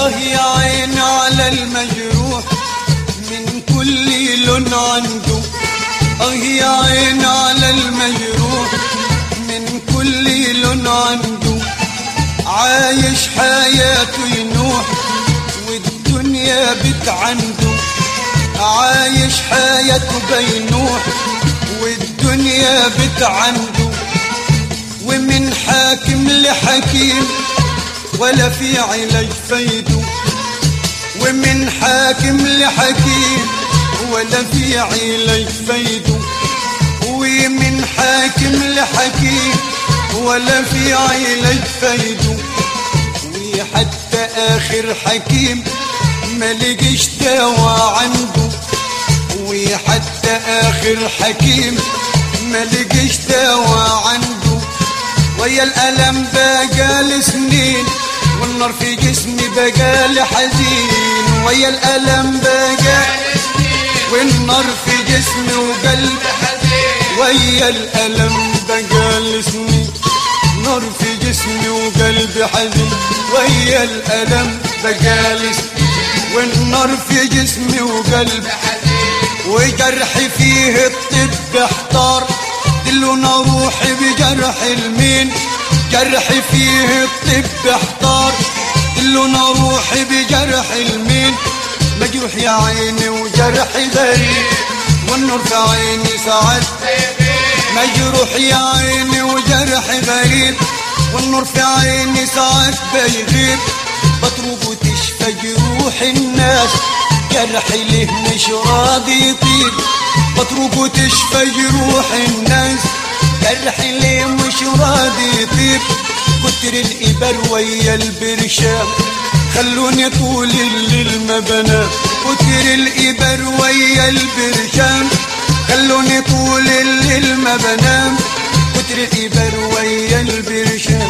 اه يا عين على المجروح من كل لون عنده اه يا عين على المجروح من كل لون عنده عايش حياته ينوح والدنيا بتعنده عايش حياته بينوح والدنيا بتعنده ومن حاكم لحكيم ولا في علاج فايده ومن حاكم لحكيم ولا في علاج فايده ومن حاكم لحكيم ولا في علاج فايده وحتى اخر حكيم ما لقيش دواء عنده وحتى اخر حكيم ما لقيش دواء عنده ويا الالم بقى سنين والنار في جسمي بقى حزين ويا الالم بقى والنار في جسمي وقلبي ويا الالم بقى سنين نار في جسمي وقلبي حزين ويا الالم بقى والنار في جسمي وقلبي وجرحي فيه الطب احتار دلونا روحي بجرح المين جرحي فيه الطب احتار دلونا روحي بجرح المين مجروح يا عيني وجرحي غريب والنور في عيني ساعات مجروح يا عيني وجرحي غريب والنور في عيني ساعات بيغيب بطرق وتشفى جروح الناس جرحي ليه مش راضي يطيب بطرق وتشفى جروح الناس جرحي ليه مش راضي يطيب كتر الإبر ويا البرشام خلوني طول الليل ما بنام كتر الإبر ويا البرشام خلوني طول الليل ما بنام كتر الإبر ويا البرشام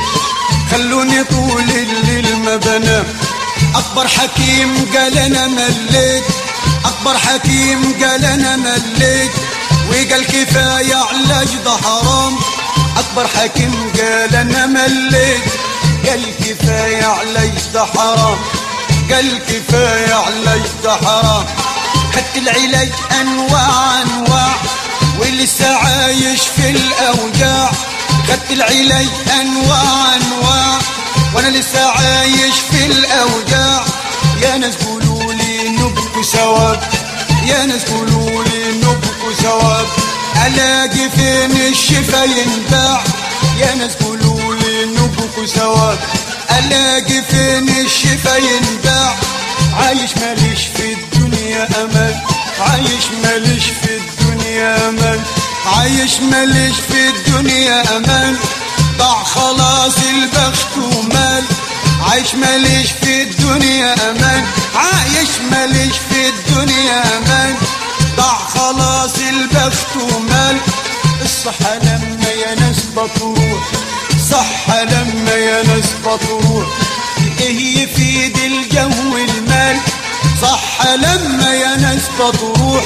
خلوني طول الليل ما بنام أكبر حكيم قال أنا مليت أكبر حكيم قال أنا مليت وقال كفاية علاج ده حرام أكبر حكيم قال أنا مليت قال كفاية علاج ده حرام قال كفاية علاج ده حرام خدت العلاج أنواع أنواع ولسه عايش في الأوجاع خدت العلاج أنواع أنواع وانا لسه عايش في الاوجاع يا ناس قولوا لي نبكوا ثواب يا ناس قولوا لي نبكوا ثواب الاقي فين الشفا ينباع يا ناس قولوا لي نبكوا ثواب الاقي فين الشفا ينباع عايش ماليش في الدنيا امل عايش ماليش في الدنيا امل عايش ماليش في الدنيا امل ضاع خلاص البخت ومال عايش ماليش في الدنيا امان عايش ماليش في الدنيا امان ضاع خلاص البخت ومال الصحة لما يا ناس بتروح صحة لما يا ناس بتروح ايه يفيد الجو المال صحة لما يا ناس بتروح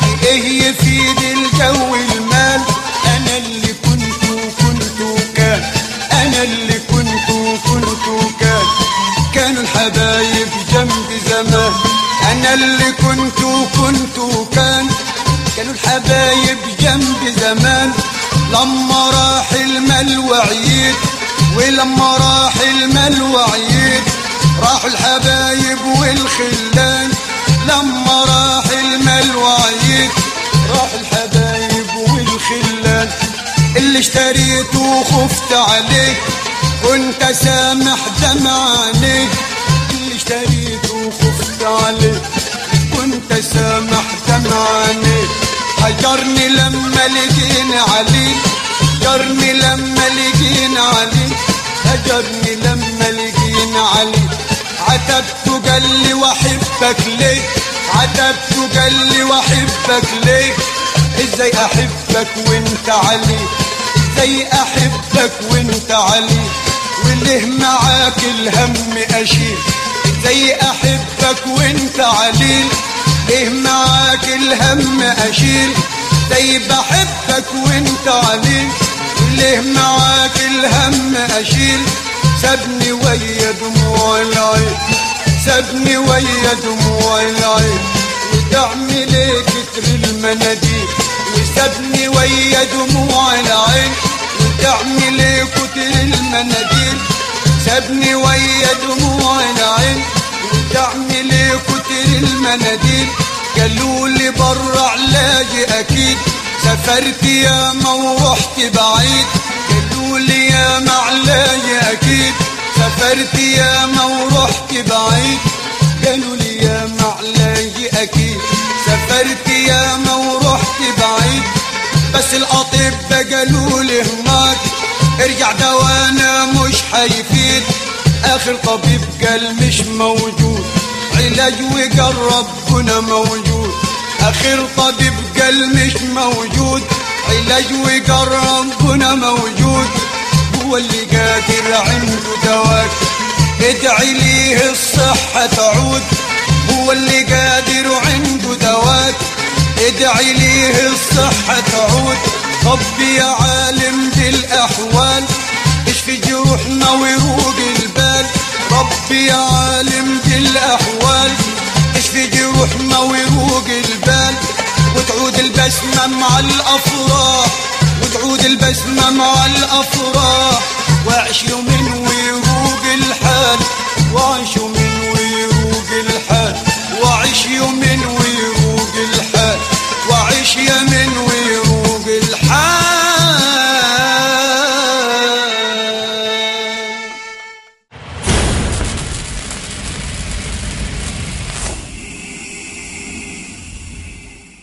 ايه يفيد الجو المال انا اللي كنت وكنت كان انا اللي كنت وكنت كان كانوا الحبايب جنبي زمان انا اللي كنت وكنت كان كانوا الحبايب جنبي زمان لما راح المال وعيد ولما راح المال وعيد راحوا الحبايب والخلان لما راح المال وعيد راحوا الحبايب والخلان اللي اشتريته وخفت عليه كنت سامح دمع عينيك اللي اشتريته وخفت عليه كنت سامح دمع عينيك هجرني لما لقينا عليه هجرني لما لقينا عليه هجرني لما لقينا عليه عتبته قال لي واحبك ليه عتبته قال لي واحبك ليه ازاي احبك وانت عليه ازاي احبك وانت عليه وليه معاك الهم اشيل ازاي احبك وانت عليل ليه معاك الهم اشيل زي بحبك وانت عليل ليه معاك الهم اشيل سابني ويا دموع العين سابني ويا دموع العين ودعمي ليه كتر المناديل وسابني ويا دموع العين ودعمي ليه كتر المناديل سابني ويا دموع العين ودعمي ليه كتر المناديل قالوا لي بره علاجي اكيد سافرت ياما ورحت بعيد قالوا لي ياما علاجي اكيد سافرت ياما ورحت بعيد قالوا لي ياما علاجي اكيد سافرت ياما ورحت بعيد بس الاطباء قالوا لي هناك ارجع دوانا مش حيفيد اخر طبيب قال مش موجود علاج وقال ربنا موجود اخر طبيب قال مش موجود علاج وقال ربنا موجود هو اللي قادر عنده دواك ادعي ليه الصحة تعود هو اللي قادر عنده دواك ادعي ليه الصحة تعود ربي يا عالم بالاحوال اشفي جروحنا ويروق البال ربي يا عالم بالاحوال اشفي جروحنا ويروق البال وتعود البسمة مع الافراح وتعود البسمة مع الافراح واعيش يومين ويروق الحال واعيش يومين ويروق الحال واعيش يومين ويروق الحال واعيش يومين